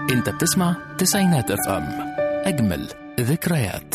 انت بتسمع تسعينات اف ام اجمل ذكريات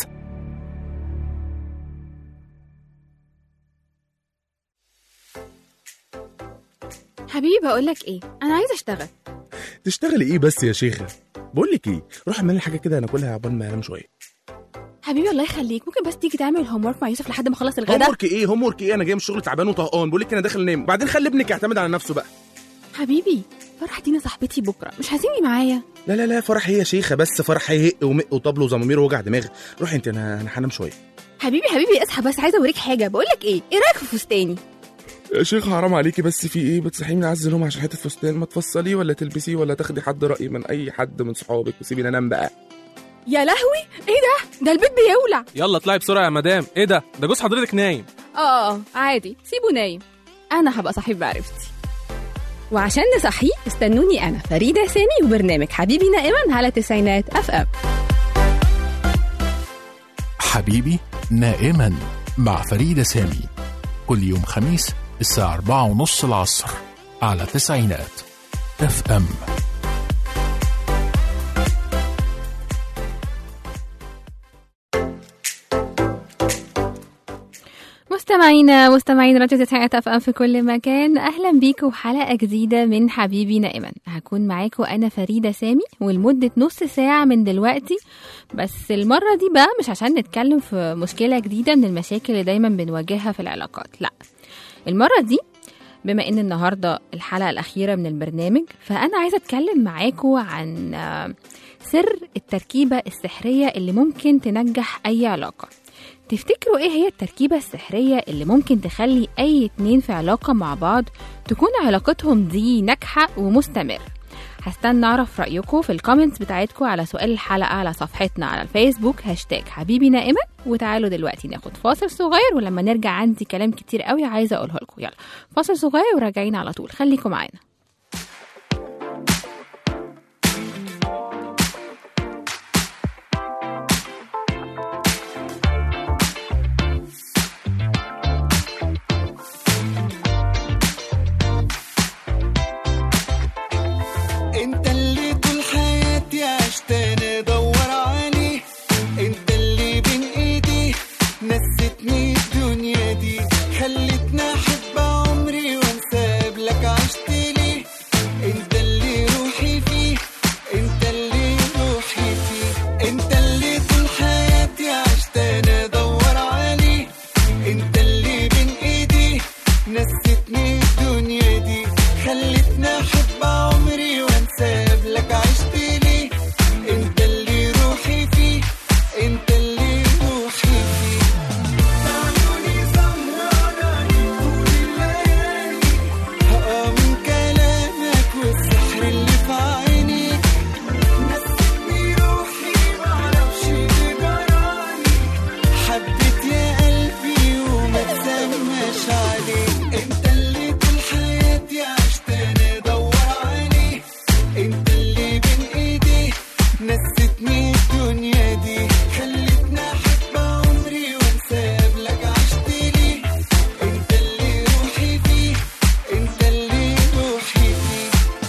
حبيبي بقول لك ايه انا عايزه اشتغل تشتغلي ايه بس يا شيخه بقول لك ايه روح اعملي حاجه كده ناكلها عقبال ما انام شويه حبيبي الله يخليك ممكن بس تيجي تعمل هوم ورك مع يوسف لحد ما اخلص الغدا هوم ورك ايه هوم ورك ايه انا جاي من الشغل تعبان وطهقان بقول لك انا داخل انام وبعدين خلي ابنك يعتمد على نفسه بقى حبيبي فرح دينا صاحبتي بكره مش عايزيني معايا لا لا لا فرح هي يا شيخه بس فرح هيهق ومق وطبل وزمامير ووجع دماغ روحي انت انا انا هنام شويه حبيبي حبيبي اصحى بس عايزه اوريك حاجه بقول لك ايه ايه رايك في فستاني يا شيخ حرام عليكي بس في ايه بتصحيني من عز النوم عشان حته فستان ما تفصليه ولا تلبسيه ولا تاخدي حد راي من اي حد من صحابك وسيبيني انام بقى يا لهوي ايه ده ده البيت بيولع يلا اطلعي بسرعه يا مدام ايه ده ده جوز حضرتك نايم اه عادي سيبه نايم انا هبقى صاحب معرفتي وعشان نصحيه استنوني انا فريده سامي وبرنامج حبيبي نائما على تسعينات اف ام حبيبي نائما مع فريدة سامي كل يوم خميس الساعة أربعة ونص العصر على تسعينات اف ام مستمعينا مستمعين راديو تسعينات اف ام في كل مكان اهلا بيكم حلقه جديده من حبيبي نائما هكون معاكم انا فريده سامي ولمده نص ساعه من دلوقتي بس المره دي بقى مش عشان نتكلم في مشكله جديده من المشاكل اللي دايما بنواجهها في العلاقات لا المره دي بما ان النهارده الحلقه الاخيره من البرنامج فانا عايزه اتكلم معاكم عن آه، سر التركيبه السحريه اللي ممكن تنجح اي علاقه تفتكروا ايه هي التركيبة السحرية اللي ممكن تخلي اي اتنين في علاقة مع بعض تكون علاقتهم دي ناجحة ومستمرة هستنى اعرف رأيكم في الكومنتس بتاعتكم على سؤال الحلقة على صفحتنا على الفيسبوك هاشتاج حبيبي نائما وتعالوا دلوقتي ناخد فاصل صغير ولما نرجع عندي كلام كتير قوي عايزة اقوله لكم يلا فاصل صغير وراجعين على طول خليكم معانا انت اللي طول حياتي عشت انا ادور عليه انت اللي بين ايدي نستني الدنيا دي خلتني احب عمري وانسى قبلك عشت ليه انت اللي روحي فيه انت اللي روحي فيه انت اللي طول حياتي عشت انا ادور عليه انت اللي بين ايدي نستني الدنيا دي خلتني احب عمري وانسى قبلك عشت ليه انت اللي روحي فيه انت اللي روحي فيه عيوني سهرانة طول الليالي هقى من كلامك والسحر اللي في عينيك نستني روحي معرفش اللي جرالي حبيت يا قلبي وما تسماش عليه انت اللي طول حياتي عشت انا ادور عليه انت اللي بين ايدي نستني الدنيا دي خلتني احب عمري وانسى قبلك عشت ليه انت اللي روحي فيه انت اللي روحي فيه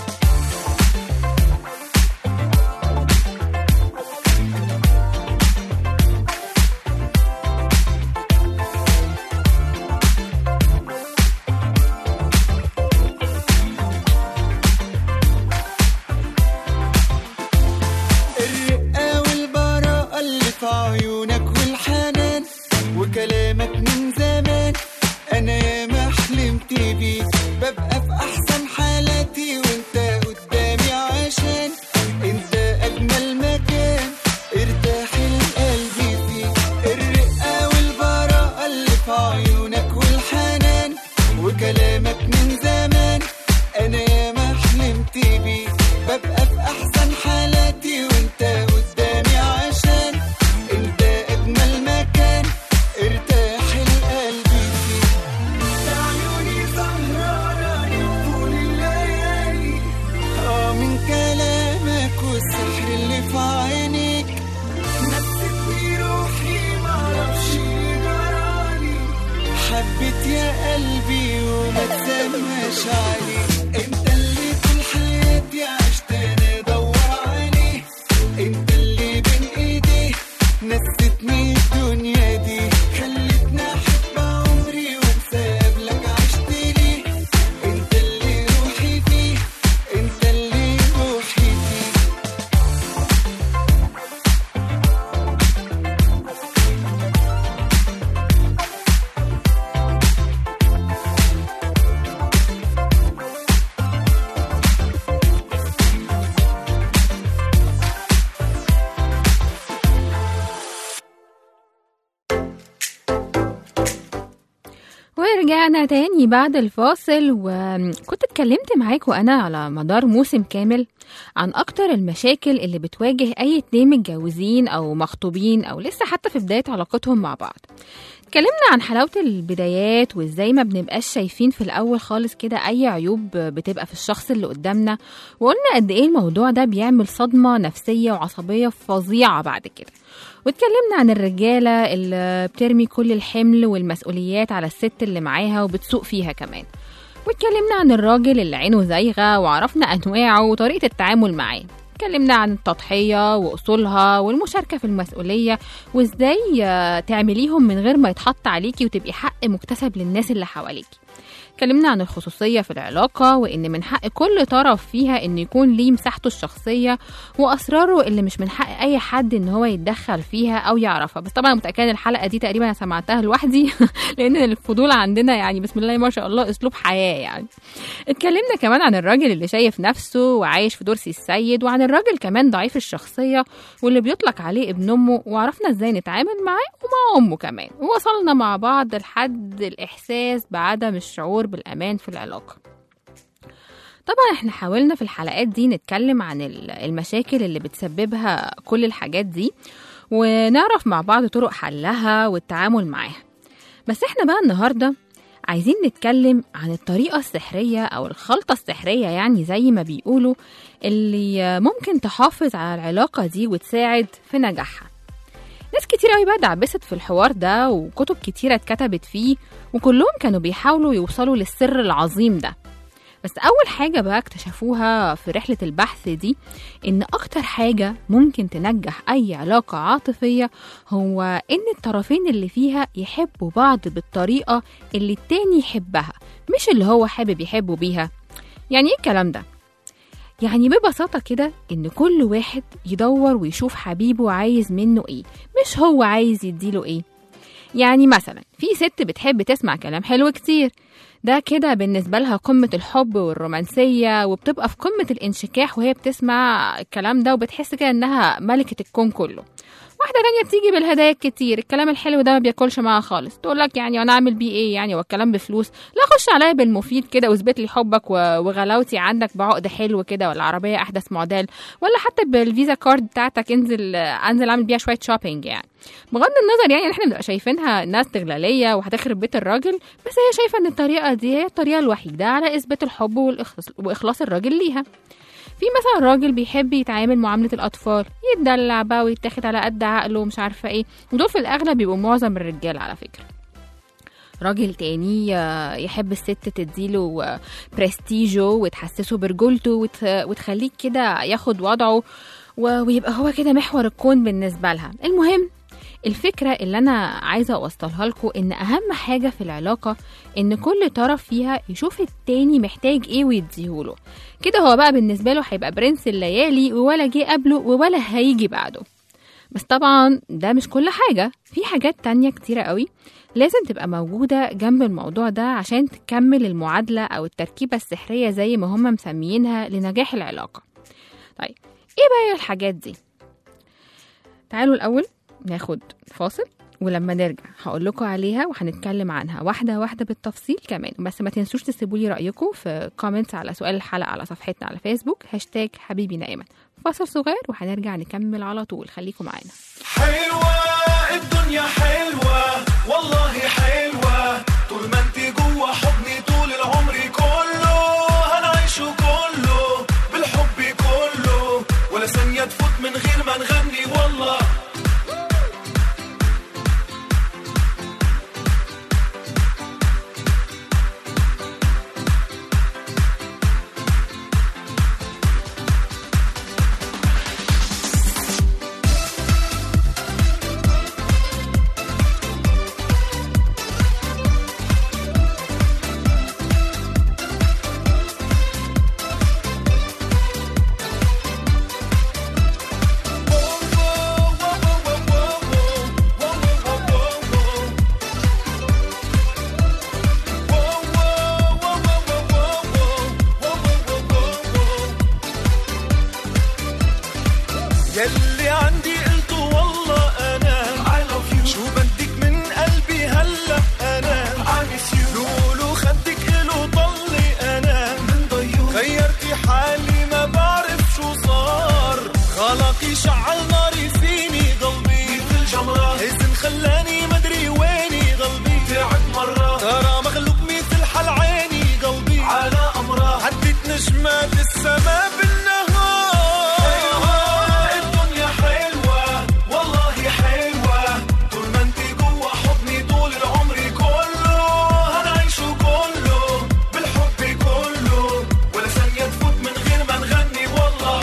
الرقة والبراءة اللي في عيونك والحنان وكلامك من زمان أنا ياما حلمت بيه ببقى في أحسن حالاتي وأنت قدامي عشان أنت أجمل مكان ارتاح القلب فيه الرقة والبراءة اللي في عيونك والحنان وكلامك من زمان أنا ياما حلمت بيه ببقى في أحسن حالاتي وأنت قدامي عشان أنت أجمل مكان ارتاح القلب فيه عيوني سهرانة طول الليالي اه من كلامك والسحر اللي في عينيك نسيتني روحي معرفش اللي جرالي حبيت يا قلبي وما تسماش عليه انت اللي طول حياتي عشت انا ادور عليه ورجعنا تاني بعد الفاصل وكنت اتكلمت معاكم أنا على مدار موسم كامل عن أكتر المشاكل اللي بتواجه أي اتنين متجوزين أو مخطوبين أو لسه حتى في بداية علاقتهم مع بعض اتكلمنا عن حلاوة البدايات وازاي ما بنبقاش شايفين في الأول خالص كده أي عيوب بتبقى في الشخص اللي قدامنا وقلنا قد إيه الموضوع ده بيعمل صدمة نفسية وعصبية فظيعة بعد كده واتكلمنا عن الرجالة اللي بترمي كل الحمل والمسؤوليات على الست اللي معاها وبتسوق فيها كمان واتكلمنا عن الراجل اللي عينه زايغة وعرفنا أنواعه وطريقة التعامل معاه اتكلمنا عن التضحية وأصولها والمشاركة في المسؤولية وازاي آه، تعمليهم من غير ما يتحط عليكي وتبقي حق مكتسب للناس اللي حواليكي اتكلمنا عن الخصوصية في العلاقة وإن من حق كل طرف فيها إن يكون ليه مساحته الشخصية وأسراره اللي مش من حق أي حد إن هو يتدخل فيها أو يعرفها بس طبعا متأكدة إن الحلقة دي تقريبا أنا سمعتها لوحدي لأن الفضول عندنا يعني بسم الله ما شاء الله أسلوب حياة يعني اتكلمنا كمان عن الراجل اللي شايف نفسه وعايش في دور سي السيد وعن الراجل كمان ضعيف الشخصية واللي بيطلق عليه ابن أمه وعرفنا ازاي نتعامل معاه ومع أمه كمان ووصلنا مع بعض لحد الإحساس بعدم الشعور بالأمان في العلاقة طبعا احنا حاولنا في الحلقات دي نتكلم عن ال- المشاكل اللي بتسببها كل الحاجات دي ونعرف مع بعض طرق حلها والتعامل معاها بس احنا بقى النهارده عايزين نتكلم عن الطريقة السحرية أو الخلطة السحرية يعني زي ما بيقولوا اللي ممكن تحافظ على العلاقة دي وتساعد في نجاحها ناس كتير قوي بقى دعبست في الحوار ده وكتب كتيرة اتكتبت فيه وكلهم كانوا بيحاولوا يوصلوا للسر العظيم ده بس أول حاجة بقى اكتشفوها في رحلة البحث دي إن أكتر حاجة ممكن تنجح أي علاقة عاطفية هو إن الطرفين اللي فيها يحبوا بعض بالطريقة اللي التاني يحبها مش اللي هو حابب يحبه بيها يعني إيه الكلام ده؟ يعني ببساطة كده إن كل واحد يدور ويشوف حبيبه عايز منه إيه مش هو عايز يديله إيه يعني مثلا في ست بتحب تسمع كلام حلو كتير ده كده بالنسبة لها قمة الحب والرومانسية وبتبقى في قمة الانشكاح وهي بتسمع الكلام ده وبتحس كده إنها ملكة الكون كله واحدة تانية بتيجي بالهدايا الكتير الكلام الحلو ده ما بياكلش معاها خالص تقول لك يعني انا اعمل بيه ايه يعني والكلام بفلوس لا خش عليا بالمفيد كده واثبت لي حبك و- وغلاوتي عندك بعقد حلو كده ولا عربية احدث موديل ولا حتى بالفيزا كارد بتاعتك انزل انزل اعمل بيها شوية شوبينج يعني بغض النظر يعني إن احنا بنبقى شايفينها ناس استغلالية وهتخرب بيت الراجل بس هي شايفة ان الطريقة دي هي الطريقة الوحيدة على اثبات الحب والإخلاص, واخلاص الراجل ليها في مثلا راجل بيحب يتعامل معاملة الأطفال يتدلع بقى ويتاخد على قد عقله ومش عارفة ايه ودول في الأغلب بيبقوا معظم الرجال على فكرة راجل تاني آه، يحب الست تديله آه، برستيجه وتحسسه برجولته وت- وتخليك كده ياخد وضعه و- ويبقى هو كده محور الكون بالنسبة لها المهم الفكرة اللي أنا عايزة أوصلها لكم إن أهم حاجة في العلاقة إن كل طرف فيها يشوف التاني محتاج إيه ويديهوله كده هو بقى بالنسبة له هيبقى برنس الليالي ولا جه قبله ولا هيجي بعده بس طبعا ده مش كل حاجة في حاجات تانية كتيرة قوي لازم تبقى موجودة جنب الموضوع ده عشان تكمل المعادلة أو التركيبة السحرية زي ما هم مسميينها لنجاح العلاقة طيب ايه بقى الحاجات دي تعالوا الأول ناخد فاصل ولما نرجع هقول لكم عليها وهنتكلم عنها واحدة واحدة بالتفصيل كمان بس ما تنسوش تسيبوا لي رأيكم في كومنتس على سؤال الحلقة على صفحتنا على فيسبوك هاشتاج حبيبي نائما فاصل صغير وهنرجع نكمل على طول خليكم معانا حلوة الدنيا حلوة والله حلوة طول ما انت جوا حضني طول العمر كله هنعيشه كله بالحب كله ولا ثانية تفوت من غير ما نغني والله يلي عندي قلته والله انا I love you شو بدك من قلبي هلا انا I miss you لو سما بالنهار الدنيا حلوة والله حلوة طول ما انت جوا حضني طول العمر كله هنعيشه كله بالحب كله ولا ثانية تفوت من غير ما نغني والله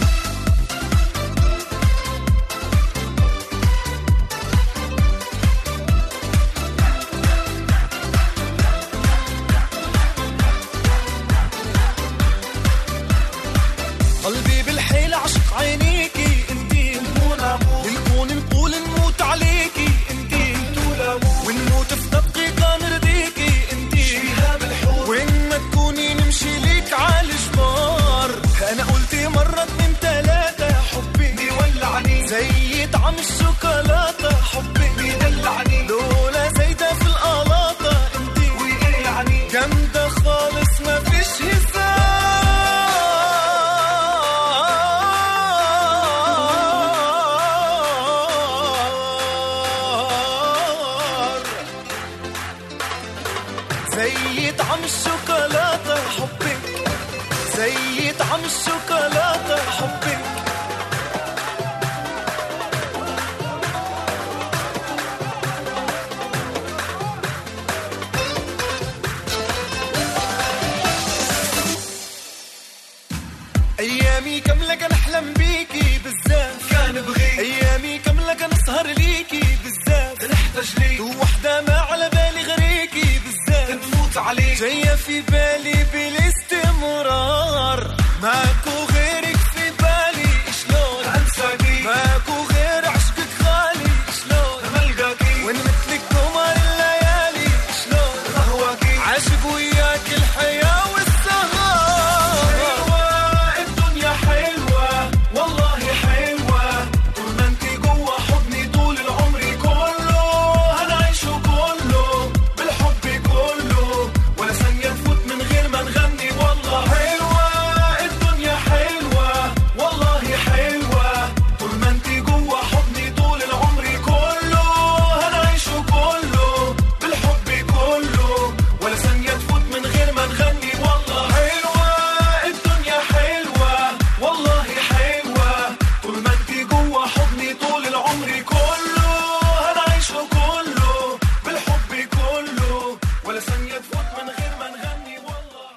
قلبي بالحيل عشق عينيكي انتي للكون نقول نموت عليكي انتي ونموت في دقيقة نرضيكي انتي وين ما تكوني نمشي ليك على الجبار انا قلتي مرة اتنين تلاتة حبي بيولعني زي طعم الشوكولاتة حبي بيدلعني لولا زايدة في القلاطة انتي وايه يعني جامدة خالص ما فيش هزار زي طعم الشوكولاتة حبك زي طعم الشوكولاتة حبك ايامي كامله كان احلم بيكي بالزاف كان بغيك ايامي كامله كان اسهر ليكي بالزاف نحتاج ليك وحده ما على بالي غريكي بالزاف نموت عليك جايه في بالي بالاستمرار ماكو غيرك في بالي شلون انساكي ماكو غير عشقك غالي شلون ملقاكي وين مثلك قمر الليالي شلون اهواكي عاشق وياك الحياه والسهر الدنيا حلوة والله حلوة طول ما انت جوا حضني طول العمر كله هنعيشه كله بالحب كله ولا ثانية تفوت من غير ما نغني والله حلوة الدنيا حلوة والله حلوة طول ما انت جوا حضني طول العمر كله هنعيشه كله بالحب كله ولا ثانية تفوت من غير ما نغني والله حلوة الدنيا حلوة والله حلوة طول ما انت جوا حضني طول العمر كله هنعيشه كله بالحب كله ولا ثانية تفوت من غير ما نغني والله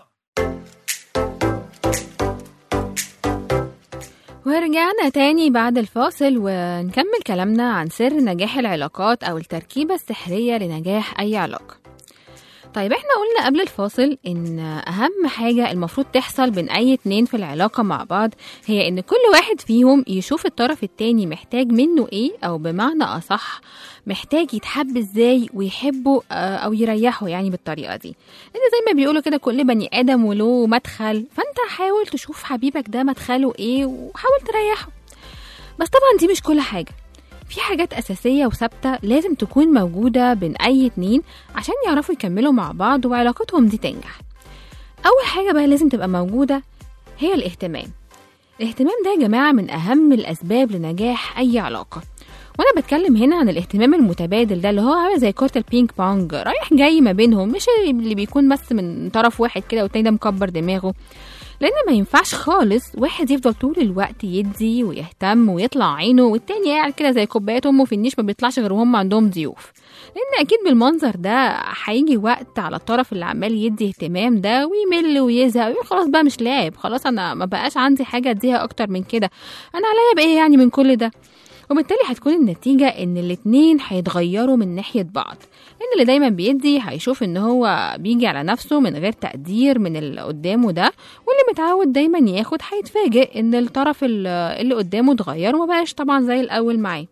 ورجعنا تاني بعد الفاصل ونكمل كلامنا عن سر نجاح العلاقات أو التركيبة السحرية لنجاح أي علاقة طيب احنا قلنا قبل الفاصل ان اهم حاجة المفروض تحصل بين اي اتنين في العلاقة مع بعض هي ان كل واحد فيهم يشوف الطرف التاني محتاج منه ايه او بمعنى اصح محتاج يتحب ازاي ويحبه آه، او يريحه يعني بالطريقة دي لان زي ما بيقولوا كده كل بني ادم وله مدخل فانت حاول تشوف حبيبك ده مدخله ايه وحاول تريحه بس طبعا دي مش كل حاجة في حاجات أساسية وثابتة لازم تكون موجودة بين أي اتنين عشان يعرفوا يكملوا مع بعض وعلاقتهم دي تنجح أول حاجة بقى لازم تبقى موجودة هي الاهتمام الاهتمام ده يا جماعة من أهم الأسباب لنجاح أي علاقة وأنا بتكلم هنا عن الاهتمام المتبادل ده اللي هو عامل زي كرة البينج بونج رايح جاي ما بينهم مش اللي بيكون بس من طرف واحد كده والتاني ده مكبر دماغه لان ما ينفعش خالص واحد يفضل طول الوقت يدي ويهتم ويطلع عينه والتاني قاعد كده زي كوبايات امه في النيش ما بيطلعش غير وهم عندهم ضيوف لان اكيد بالمنظر ده هيجي وقت على الطرف اللي عمال يدي اهتمام ده ويمل ويزهق ويقول خلاص بقى مش لاعب خلاص انا ما بقاش عندي حاجه اديها اكتر من كده انا عليا بايه يعني من كل ده وبالتالي هتكون النتيجة إن الاتنين هيتغيروا من ناحية بعض لأن اللي دايما بيدي هيشوف إن هو بيجي على نفسه من غير تقدير من اللي قدامه ده واللي متعود دايما ياخد هيتفاجئ إن الطرف ال- اللي قدامه اتغير ومبقاش طبعا زي الأول معاه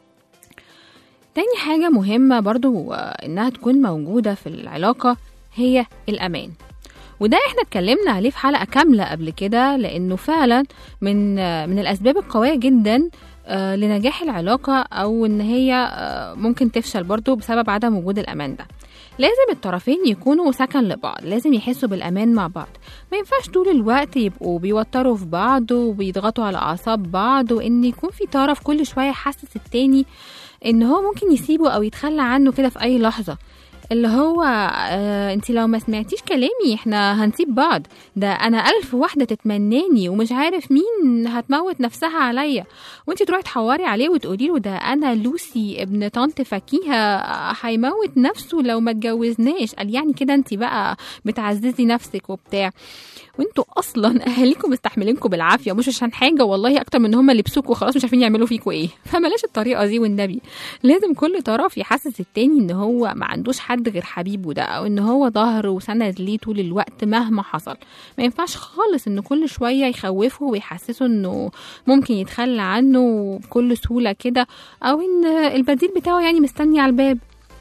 تاني حاجة مهمة برضو آه، إنها تكون موجودة في العلاقة هي الأمان وده احنا اتكلمنا عليه في حلقة كاملة قبل كده لأنه فعلا من آه، من الأسباب القوية جدا آه، لنجاح العلاقة أو إن هي آه، ممكن تفشل برضو بسبب عدم وجود الأمان ده لازم الطرفين يكونوا سكن لبعض لازم يحسوا بالأمان مع بعض ما ينفعش طول الوقت يبقوا بيوتروا في بعض وبيضغطوا على أعصاب بعض وإن يكون في طرف كل شوية حاسس التاني إن هو ممكن يسيبه أو يتخلى عنه كده في أي لحظة اللي هو آه انت لو ما سمعتيش كلامي احنا هنسيب بعض ده انا الف واحده تتمناني ومش عارف مين هتموت نفسها عليا وانت تروحي تحوري عليه وتقولي له ده انا لوسي ابن طنط فكيهه هيموت نفسه لو ما اتجوزناش قال يعني كده انت بقى بتعززي نفسك وبتاع وانتوا اصلا اهاليكم مستحملينكم بالعافيه مش عشان حاجه والله اكتر من ان هم لبسوكوا وخلاص مش عارفين يعملوا فيكوا ايه فبلاش الطريقه دي والنبي لازم كل طرف يحسس التاني ان هو ما عندوش حد غير حبيبه ده او ان هو ظهر وسند ليه طول الوقت مهما حصل ما ينفعش خالص ان كل شويه يخوفه ويحسسه انه ممكن يتخلى عنه بكل سهوله كده او ان البديل بتاعه يعني مستني على الباب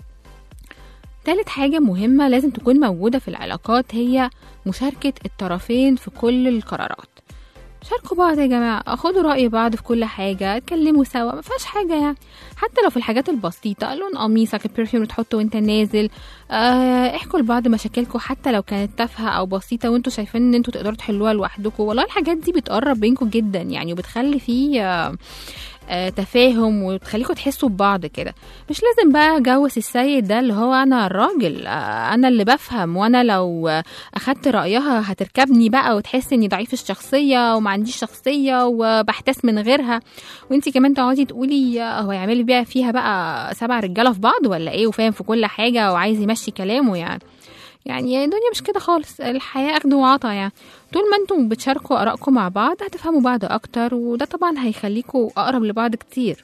تالت حاجة مهمة لازم تكون موجودة في العلاقات هي مشاركة الطرفين في كل القرارات شاركوا بعض يا جماعة خدوا رأي بعض في كل حاجة اتكلموا سوا ما فيهاش حاجة يعني حتى لو في الحاجات البسيطة لون قميصك البرفيوم اللي تحطه وانت نازل اه احكوا لبعض مشاكلكم حتى لو كانت تافهة او بسيطة وانتوا شايفين ان انتوا تقدروا تحلوها لوحدكم والله الحاجات دي بتقرب بينكم جدا يعني وبتخلي فيه آه آه، تفاهم وتخليكم تحسوا ببعض كده مش لازم بقى جوز السيد ده اللي هو انا الراجل آه، انا اللي بفهم وانا لو آه، اخدت رايها هتركبني بقى وتحس اني ضعيف الشخصيه وما عنديش شخصيه وبحتاس من غيرها وانتي كمان تقعدي تقولي آه، هو يعمل بيها فيها بقى سبع رجاله في بعض ولا ايه وفاهم في كل حاجه وعايز يمشي كلامه يعني يعني الدنيا مش كده خالص الحياة أخد وعطا يعني طول ما انتم بتشاركوا آرائكم مع بعض هتفهموا بعض أكتر وده طبعا هيخليكوا أقرب لبعض كتير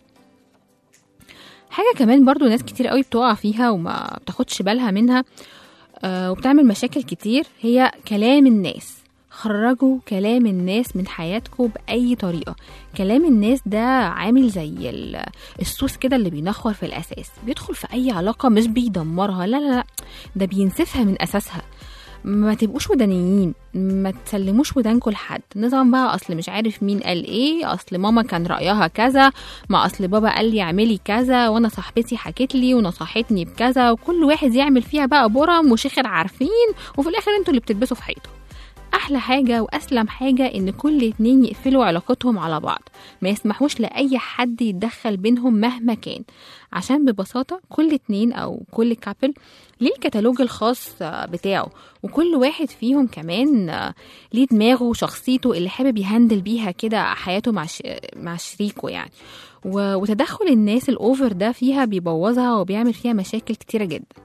حاجة كمان برضو ناس كتير قوي بتقع فيها وما بتاخدش بالها منها آه وبتعمل مشاكل كتير هي كلام الناس خرجوا كلام الناس من حياتكم بأي طريقة كلام الناس ده عامل زي ال- السوس كده اللي بينخور في الأساس بيدخل في أي علاقة مش بيدمرها لا لا لا ده بينسفها من أساسها ما تبقوش ودانيين ما تسلموش ودانكم لحد نظام بقى اصل مش عارف مين قال ايه اصل ماما كان رايها كذا ما اصل بابا قال لي اعملي كذا وانا صاحبتي حكت لي ونصحتني بكذا وكل واحد يعمل فيها بقى برم وشخر عارفين وفي الاخر انتوا اللي بتلبسوا في حيطه احلى حاجه واسلم حاجه ان كل اتنين يقفلوا علاقتهم على بعض ما يسمحوش لاي حد يتدخل بينهم مهما كان عشان ببساطه كل اتنين او كل كابل ليه الكتالوج الخاص آه، بتاعه وكل واحد فيهم كمان آه، ليه دماغه وشخصيته اللي حابب يهندل بيها كده حياته مع ش... مع شريكه يعني و... وتدخل الناس الاوفر ده فيها بيبوظها وبيعمل فيها مشاكل كتيره جدا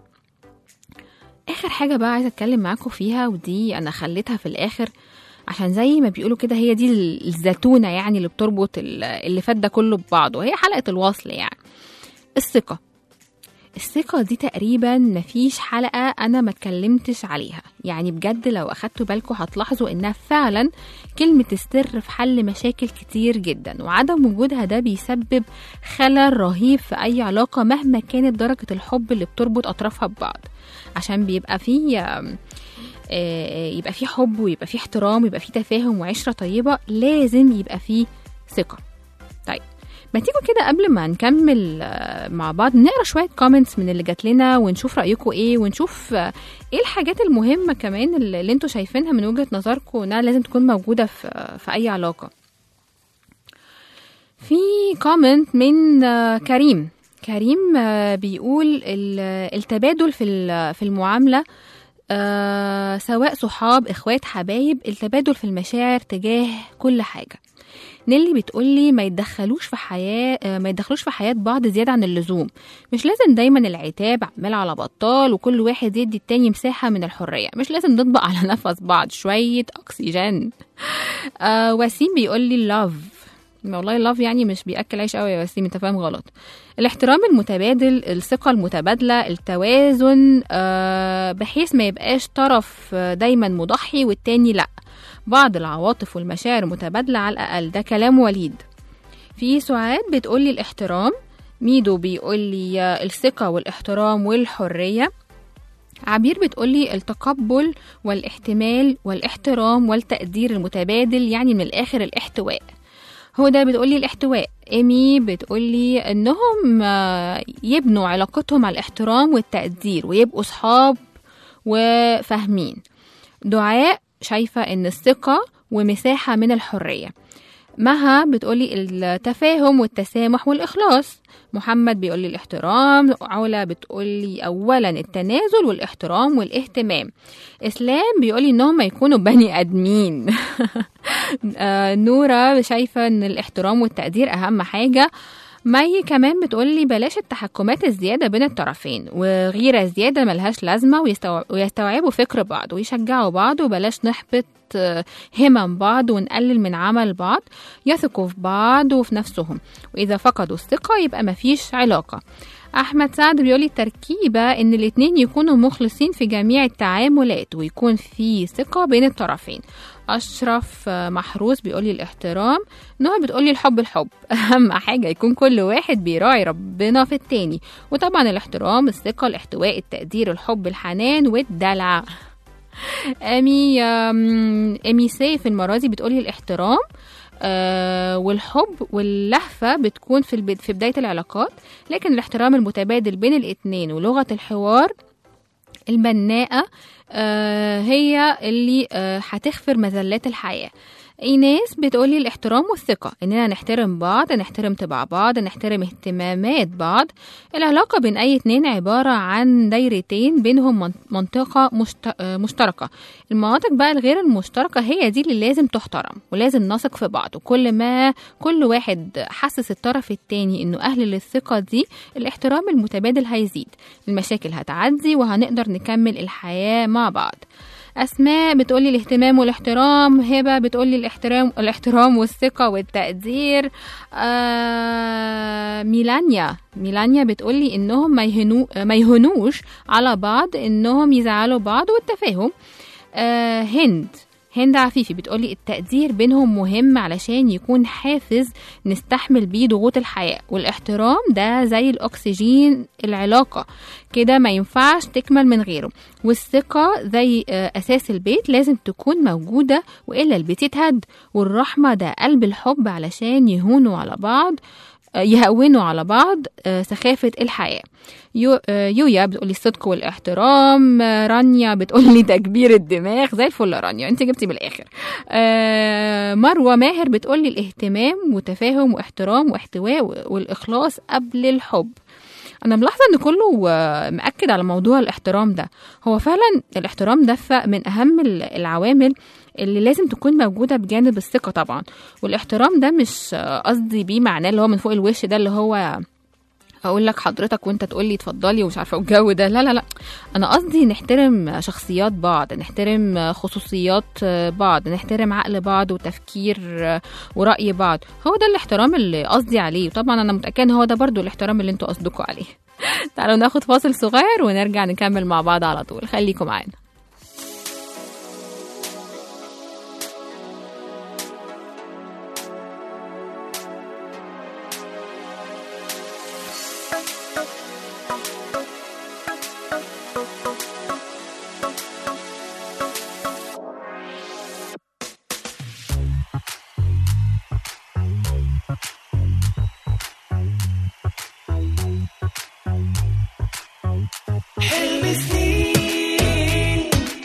اخر حاجه بقى عايزه اتكلم معاكم فيها ودي انا خليتها في الاخر عشان زي ما بيقولوا كده هي دي ال- الزتونه يعني اللي بتربط ال- اللي فات ده كله ببعضه هي حلقه الوصل يعني الثقه الثقة دي تقريبا مفيش حلقة أنا ما اتكلمتش عليها يعني بجد لو أخدتوا بالكم هتلاحظوا إنها فعلا كلمة السر في حل مشاكل كتير جدا وعدم وجودها ده بيسبب خلل رهيب في أي علاقة مهما كانت درجة الحب اللي بتربط أطرافها ببعض عشان بيبقى فيه آم، آه، يبقى فيه حب ويبقى فيه احترام ويبقى فيه تفاهم وعشرة طيبة لازم يبقى فيه ثقة طيب ما تيجوا كده قبل ما نكمل آه، مع بعض نقرا شويه كومنتس من اللي جات لنا ونشوف رايكم ايه ونشوف آه، ايه الحاجات المهمه كمان اللي اللي انتوا شايفينها من وجهه نظركم انها لازم تكون موجوده في آه، في اي علاقه في كومنت من آه، كريم كريم آه، بيقول ال- التبادل في ال- في المعامله آه، سواء صحاب اخوات حبايب التبادل في المشاعر تجاه كل حاجه نيلي بتقولي ما يتدخلوش في حياة آه، ما يتدخلوش في حياة بعض زيادة عن اللزوم مش لازم دايما العتاب عمال على بطال وكل واحد يدي التاني مساحة من الحرية مش لازم نطبق على نفس بعض شوية أكسجين آه وسيم بيقولي لاف والله لاف يعني مش بياكل عيش قوي يا وسيم انت فاهم غلط الاحترام المتبادل الثقة المتبادلة التوازن آه بحيث ما يبقاش طرف آه، دايما مضحي والتاني لأ بعض العواطف والمشاعر متبادلة على الأقل ده كلام وليد في سعاد بتقولي الاحترام ميدو بيقولي آه، الثقة والاحترام والحرية عبير بتقولي التقبل والاحتمال والاحترام والتقدير المتبادل يعني من الآخر الاحتواء هو ده بتقولي الاحتواء ايمي بتقولي انهم آه، يبنوا علاقتهم على الاحترام والتقدير ويبقوا صحاب وفاهمين دعاء شايفة ان الثقة ومساحة من الحرية مها بتقولي التفاهم والتسامح والإخلاص محمد بيقولي الاحترام علا بتقولي أولا التنازل والاحترام والاهتمام إسلام بيقولي إنهم يكونوا بني آدمين آه، نورة شايفة إن الاحترام والتقدير أهم حاجة مي كمان بتقولي بلاش التحكمات الزيادة بين الطرفين وغيرة زيادة ملهاش لازمة ويستوع- ويستوعبوا فكر بعض ويشجعوا بعض وبلاش نحبط آه، همم بعض ونقلل من عمل بعض يثقوا في بعض وفي نفسهم وإذا فقدوا الثقة يبقى مفيش علاقة أحمد سعد بيقولي التركيبة إن الاتنين يكونوا مخلصين في جميع التعاملات ويكون في ثقة بين الطرفين أشرف آه، محروس بيقولي الاحترام نوع بتقولي الحب الحب أهم حاجة يكون كل واحد بيراعي ربنا في التاني وطبعا الاحترام الثقة الاحتواء التقدير الحب الحنان والدلع أمي آم، أمي سيف المرة دي بتقولي الاحترام آه والحب واللهفة بتكون في البد... في بداية العلاقات لكن الاحترام المتبادل بين الاتنين ولغة الحوار البناءة آه هي اللي آه هتغفر مذلات الحياة ايناس بتقولي الاحترام والثقة اننا نحترم بعض نحترم طباع بعض نحترم اهتمامات بعض العلاقة بين اي اتنين عبارة عن دايرتين بينهم من- منطقة مشت... آه، مشتركة المناطق بقى الغير المشتركة هي دي اللي لازم تحترم ولازم نثق في بعض وكل ما كل واحد حسس الطرف التاني انه اهل للثقة دي الاحترام المتبادل هيزيد المشاكل هتعدي وهنقدر نكمل الحياة مع بعض أسماء بتقولي الاهتمام والاحترام هبة بتقولي الاحترام الاحترام والثقة والتقدير آه ميلانيا ميلانيا بتقولي إنهم ما, يهنو ما يهنوش على بعض إنهم يزعلوا بعض والتفاهم آه هند هند عفيفي بتقولي التقدير بينهم مهم علشان يكون حافز نستحمل بيه ضغوط الحياة والاحترام ده زي الأكسجين العلاقة كده ما ينفعش تكمل من غيره والثقة زي آه، أساس البيت لازم تكون موجودة وإلا البيت يتهد والرحمة ده قلب الحب علشان يهونوا على بعض آه، يهونوا على بعض آه، سخافة الحياة يو آه، يويا بتقولي الصدق والاحترام آه، رانيا بتقولي تكبير الدماغ زي الفل يا رانيا انت جبتي من الاخر آه، مروه ماهر بتقولي الاهتمام وتفاهم واحترام واحتواء والاخلاص قبل الحب انا ملاحظه ان كله آه، مأكد على موضوع الاحترام ده هو فعلا الاحترام ده ف- من اهم ال- العوامل اللي لازم تكون موجوده بجانب الثقه طبعا والاحترام ده مش آه، قصدي بيه معناه اللي هو من فوق الوش ده اللي هو اقول لك حضرتك وانت تقول لي اتفضلي ومش عارفه الجو ده لا لا لا انا قصدي نحترم شخصيات بعض نحترم خصوصيات بعض نحترم عقل بعض وتفكير وراي بعض هو ده الاحترام اللي قصدي عليه وطبعا انا متاكده ان هو ده برضو الاحترام اللي انتوا قصدكوا عليه تعالوا ناخد فاصل صغير ونرجع نكمل مع بعض على طول خليكم معانا حلم سنين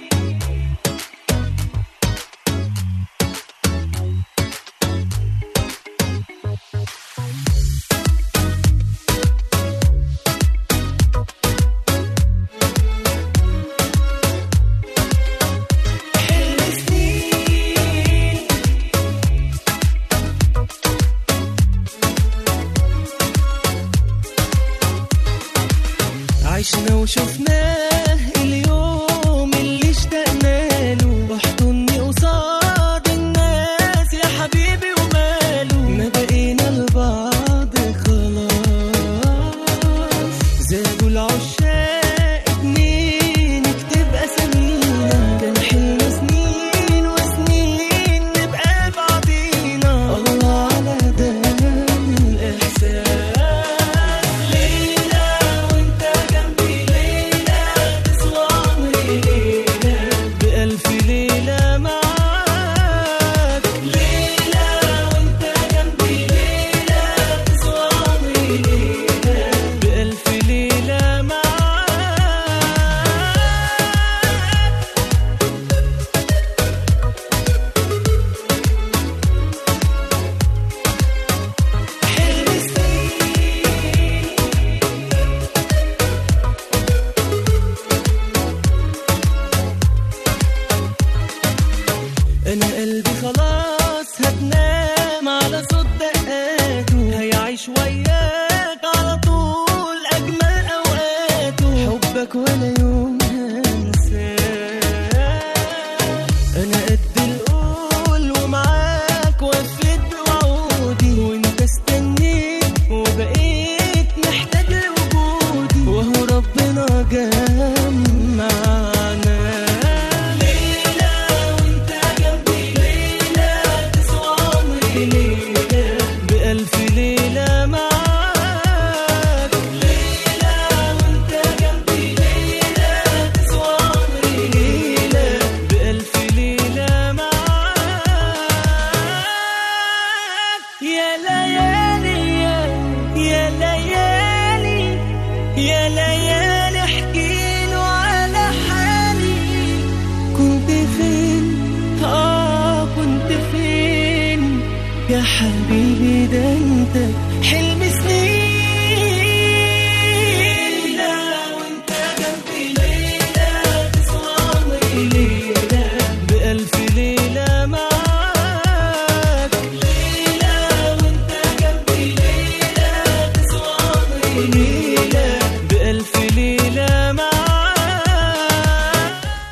حلم سنين عشنا وشفناه اليوم اللي اشتقنا له احضني قصاد الناس يا حبيبي وماله ما بقينا لبعض خلاص زادوا العشاق اتنين نكتب اسامينا كان حلم سنين وسنين نبقى بعضينا الله على ده الاحساس ليلة وانت جنبي ليلة يا حبيبي ده انت حلم سنين وانت جنبي ليلة تسوى عمري ليلة بألف ليلة معاك ليلة وانت جنبي ليلة تسوى عمري ليلة بألف ليلة معاك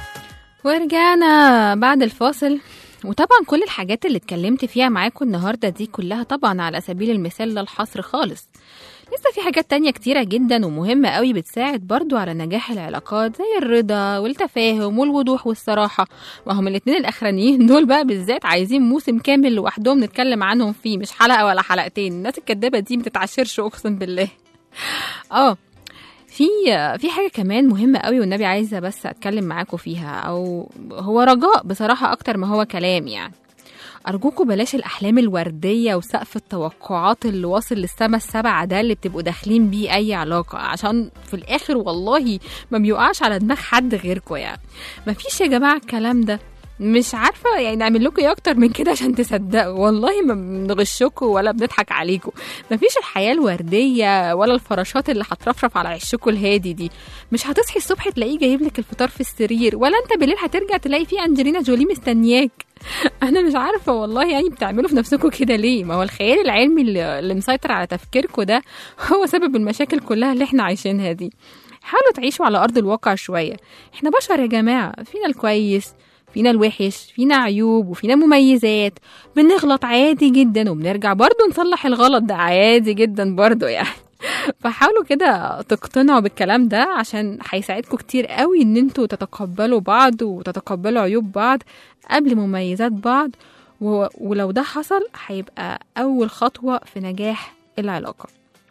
ورجعنا بعد الفاصل وطبعا كل الحاجات اللي اتكلمت فيها معاكم النهارده دي كلها طبعا على سبيل المثال لا الحصر خالص لسه في حاجات تانية كتيرة جدا ومهمة قوي بتساعد برضو على نجاح العلاقات زي الرضا والتفاهم والوضوح والصراحة وهم الاتنين الأخرانيين دول بقى بالذات عايزين موسم كامل لوحدهم نتكلم عنهم فيه مش حلقة ولا حلقتين الناس الكدابة دي متتعشرش أقسم بالله اه في في حاجه كمان مهمه قوي والنبي عايزه بس اتكلم معاكم فيها او هو رجاء بصراحه اكتر ما هو كلام يعني أرجوكوا بلاش الأحلام الوردية وسقف التوقعات اللي واصل للسما السبعة ده اللي بتبقوا داخلين بيه أي علاقة عشان في الآخر والله ما بيوقعش على دماغ حد غيركوا يعني مفيش يا جماعة الكلام ده مش عارفة يعني نعمل لكم ايه أكتر من كده عشان تصدقوا والله ما بنغشكوا ولا بنضحك عليكم مفيش الحياة الوردية ولا الفراشات اللي هترفرف على عشكوا الهادي دي مش هتصحي الصبح تلاقيه جايب لك الفطار في السرير ولا انت بالليل هترجع تلاقي فيه أنجلينا جولي مستنياك انا مش عارفه والله يعني بتعملوا في نفسكم كده ليه ما هو الخيال العلمي اللي, اللي مسيطر على تفكيركم ده هو سبب المشاكل كلها اللي احنا عايشينها دي حاولوا تعيشوا على ارض الواقع شويه احنا بشر يا جماعه فينا الكويس فينا الوحش فينا عيوب وفينا مميزات بنغلط عادي جدا وبنرجع برضو نصلح الغلط ده عادي جدا برضو يعني فحاولوا كده تقتنعوا بالكلام ده عشان هيساعدكم كتير قوي ان انتوا تتقبلوا بعض وتتقبلوا عيوب بعض قبل مميزات بعض و- ولو ده حصل هيبقى اول خطوة في نجاح العلاقة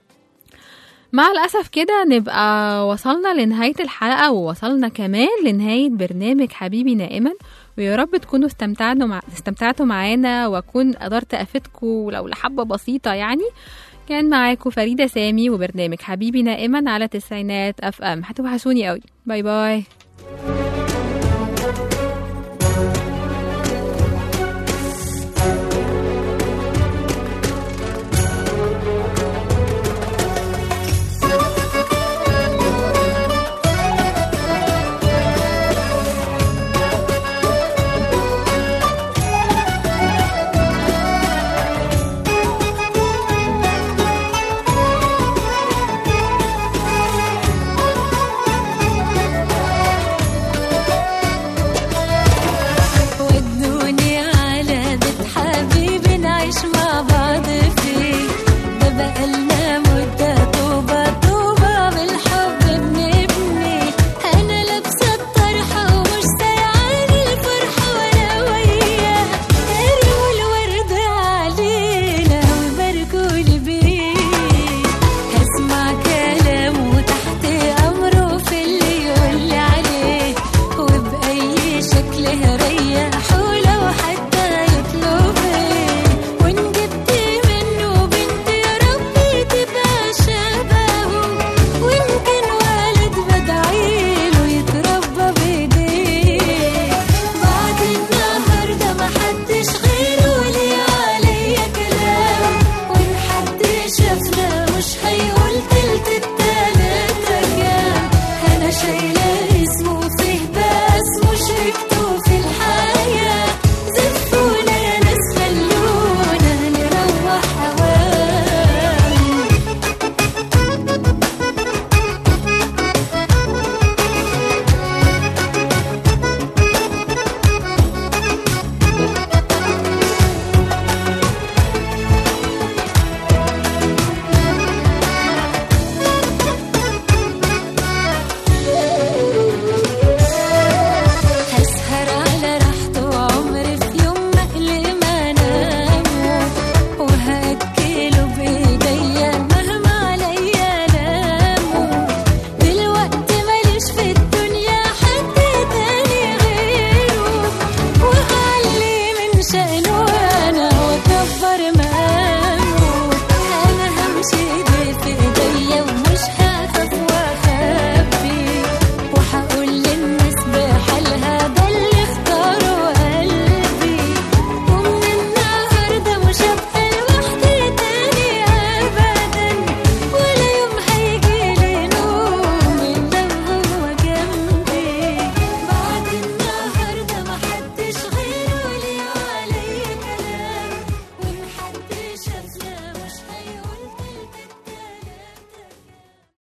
مع الأسف كده نبقى وصلنا لنهاية الحلقة ووصلنا كمان لنهاية برنامج حبيبي نائما ويا رب تكونوا استمتعتوا مع... استمتعتوا معانا واكون قدرت افيدكم ولو لحبة بسيطة يعني كان معاكم فريدة سامي وبرنامج حبيبي نائما على تسعينات اف ام هتوحشوني قوي باي باي ودوني على بيت حبيبي نعيش مع بعض